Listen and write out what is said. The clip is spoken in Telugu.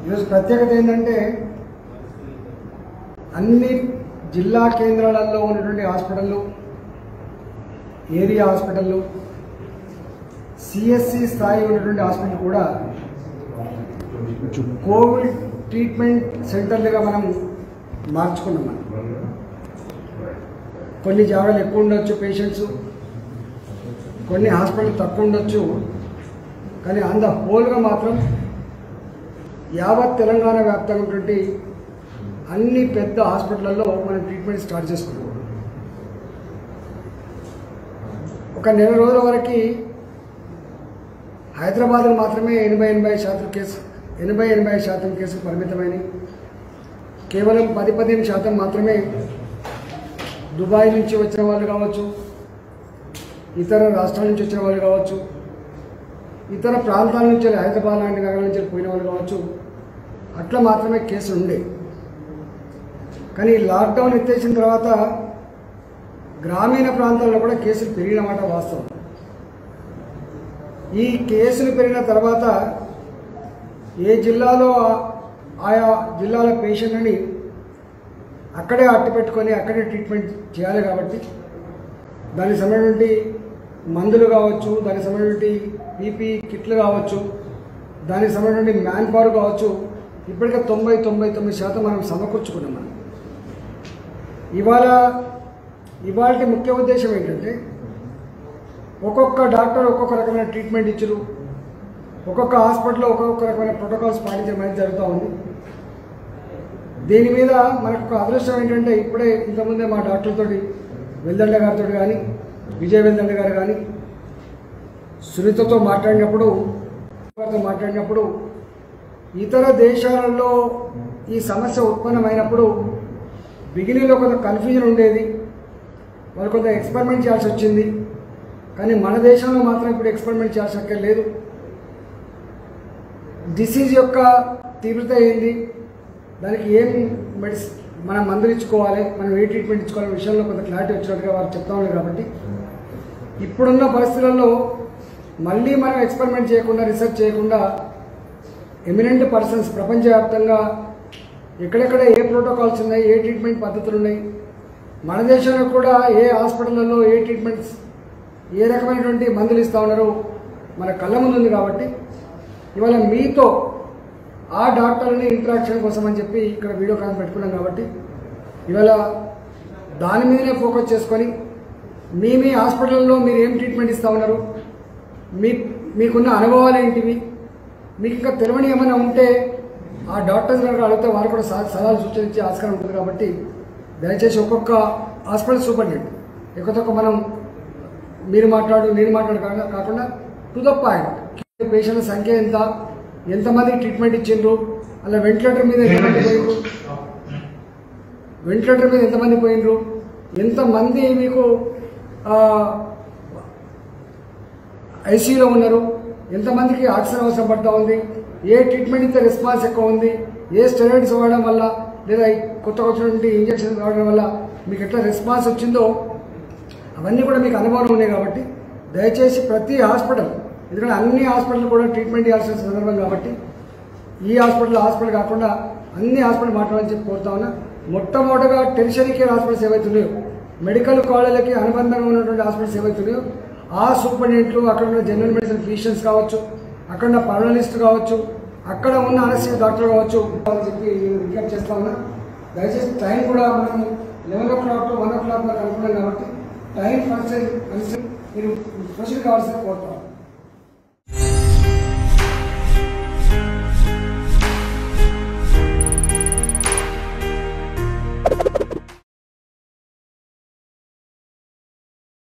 ఈరోజు ప్రత్యేకత ఏంటంటే అన్ని జిల్లా కేంద్రాలలో ఉన్నటువంటి హాస్పిటళ్ళు ఏరియా హాస్పిటళ్ళు సిఎస్సి స్థాయి ఉన్నటువంటి హాస్పిటల్ కూడా కోవిడ్ ట్రీట్మెంట్ సెంటర్లుగా మనం మార్చుకున్నాం మనం కొన్ని జాగాలు ఎక్కువ ఉండొచ్చు పేషెంట్స్ కొన్ని హాస్పిటల్ తక్కువ ఉండొచ్చు కానీ ఆన్ ద హోల్గా మాత్రం యావత్ తెలంగాణ వ్యాప్తంగా ఉన్నటువంటి అన్ని పెద్ద హాస్పిటల్లో మనం ట్రీట్మెంట్ స్టార్ట్ చేసుకున్నాం ఒక నెల రోజుల వరకు హైదరాబాద్లో మాత్రమే ఎనభై ఎనభై శాతం కేసు ఎనభై ఎనభై శాతం కేసులు పరిమితమైనవి కేవలం పది పదిహేను శాతం మాత్రమే దుబాయ్ నుంచి వచ్చిన వాళ్ళు కావచ్చు ఇతర రాష్ట్రాల నుంచి వచ్చిన వాళ్ళు కావచ్చు ఇతర ప్రాంతాల నుంచి హైదరాబాద్ లాంటి నగరం నుంచి పోయిన వాళ్ళు కావచ్చు అట్లా మాత్రమే కేసులు ఉండే కానీ ఈ లాక్డౌన్ ఎత్తేసిన తర్వాత గ్రామీణ ప్రాంతాల్లో కూడా కేసులు పెరిగినమాట వాస్తవం ఈ కేసులు పెరిగిన తర్వాత ఏ జిల్లాలో ఆ- ఆయా జిల్లాల పేషెంట్ని అక్కడే అట్టు పెట్టుకొని అక్కడే ట్రీట్మెంట్ చేయాలి కాబట్టి దానికి సంబంధించి మందులు కావచ్చు దానికి సంబంధించి పీపీ కిట్లు కావచ్చు దానికి సంబంధించి మ్యాన్ పవర్ కావచ్చు ఇప్పటికే తొంభై తొంభై తొమ్మిది శాతం మనం సమకూర్చుకున్నాం మనం ఇవాళ ఇవాళ ముఖ్య ఉద్దేశం ఏంటంటే ఒక్కొక్క డాక్టర్ ఒక్కొక్క రకమైన ట్రీట్మెంట్ ఇచ్చారు ఒక్కొక్క హాస్పిటల్లో ఒక్కొక్క రకమైన ప్రోటోకాల్స్ పాటించడం అనేది జరుగుతూ ఉంది దీని మీద మనకు ఒక అదృష్టం ఏంటంటే ఇప్పుడే ఇంతకుముందే మా డాక్టర్తోటి వెల్దండ గారితో కానీ విజయ్ వెల్దండ గారు కానీ సునీతతో మాట్లాడినప్పుడు వారితో మాట్లాడినప్పుడు ఇతర దేశాలలో ఈ సమస్య ఉత్పన్నమైనప్పుడు బిగినింగ్లో కొంత కన్ఫ్యూజన్ ఉండేది వాళ్ళు కొంత ఎక్స్పెరిమెంట్ చేయాల్సి వచ్చింది కానీ మన దేశంలో మాత్రం ఇప్పుడు ఎక్స్పెరిమెంట్ చేయాల్సిన అక్కర లేదు డిసీజ్ యొక్క తీవ్రత ఏంది దానికి ఏం మెడిసిన్ మనం మందులు ఇచ్చుకోవాలి మనం ఏ ట్రీట్మెంట్ ఇచ్చుకోవాలనే విషయంలో కొంత క్లారిటీ వచ్చినట్టుగా వారు చెప్తా ఉన్నారు కాబట్టి ఇప్పుడున్న పరిస్థితులలో మళ్ళీ మనం ఎక్స్పెరిమెంట్ చేయకుండా రీసెర్చ్ చేయకుండా ఎమినెంట్ పర్సన్స్ ప్రపంచవ్యాప్తంగా ఎక్కడెక్కడ ఏ ప్రోటోకాల్స్ ఉన్నాయి ఏ ట్రీట్మెంట్ పద్ధతులు ఉన్నాయి మన దేశంలో కూడా ఏ హాస్పిటల్లో ఏ ట్రీట్మెంట్స్ ఏ రకమైనటువంటి మందులు ఇస్తా ఉన్నారో మన కళ్ళ ముందు ఉంది కాబట్టి ఇవాళ మీతో ఆ డాక్టర్ని ఇంటరాక్షన్ కోసం అని చెప్పి ఇక్కడ వీడియో కాల్ పెట్టుకున్నాం కాబట్టి ఇవాళ దాని మీదనే ఫోకస్ చేసుకొని మీ మీ హాస్పిటల్లో మీరు ఏం ట్రీట్మెంట్ ఇస్తా ఉన్నారు మీ మీకున్న అనుభవాలు ఏంటివి మీకు ఇంకా తెలియని ఏమైనా ఉంటే ఆ డాక్టర్స్ కనుక అడిగితే వారు కూడా సలహా- సలహాలు సూచనలు ఆస్కారం ఉంటుంది కాబట్టి దయచేసి ఒక్కొక్క హాస్పిటల్ సూపరింటెండెంట్ ఎక్కువ తక్కువ మనం మీరు మాట్లాడు నేను మాట్లాడు కాకుండా- కాకుండా టు ద పాయింట్ పేషెంట్ల సంఖ్య ఎంత ఎంతమందికి ట్రీట్మెంట్ ఇచ్చిండ్రు అలా వెంటిలేటర్ మీద ఎంతమంది పోయిండ్రు వెంటిలేటర్ మీద ఎంతమంది పోయిండ్రు ఎంతమంది మీకు ఐసీయూలో ఉన్నారు ఎంతమందికి ఆక్సిజన్ అవసరం పడతా ఉంది ఏ ట్రీట్మెంట్ ఇస్తే రెస్పాన్స్ ఎక్కువ ఉంది ఏ స్టెరాయిడ్స్ వాడడం వల్ల లేదా ఈ కొత్త వచ్చినటువంటి ఇంజక్షన్స్ వాడడం వల్ల మీకు ఎట్లా రెస్పాన్స్ వచ్చిందో అవన్నీ కూడా మీకు అనుభవం ఉన్నాయి కాబట్టి దయచేసి ప్రతి హాస్పిటల్ ఎందుకంటే అన్ని హాస్పిటల్ కూడా ట్రీట్మెంట్ చేయాల్సిన సందర్భం కాబట్టి ఈ హాస్పిటల్ హాస్పిటల్ కాకుండా అన్ని హాస్పిటల్ మాట్లాడాలని చెప్పి కోరుతా ఉన్నా మొట్టమొదటిగా టెరిషరీ కేర్ హాస్పిటల్స్ ఏవైతే ఉన్నాయో మెడికల్ కాలేజీలకి అనుబంధంగా ఉన్నటువంటి హాస్పిటల్స్ ఏవైతే ఉన్నాయో ఆ సూపరింటెండెంట్లు అక్కడ ఉన్న జనరల్ మెడిసిన్ ఫిజిషియన్స్ కావచ్చు అక్కడ ఉన్న పర్నలిస్ట్ కావచ్చు అక్కడ ఉన్న అనస్థియా డాక్టర్ కావచ్చు అని చెప్పి నేను రిక్వెస్ట్ చేస్తా ఉన్నా దయచేసి టైం కూడా మనం eleven o'clock to one o'clock దాకా అనుకున్నాం కాబట్టి టైం ఫస్ట్ మీరు ప్రొసీడ్ కావాల్సిన కోరుతాం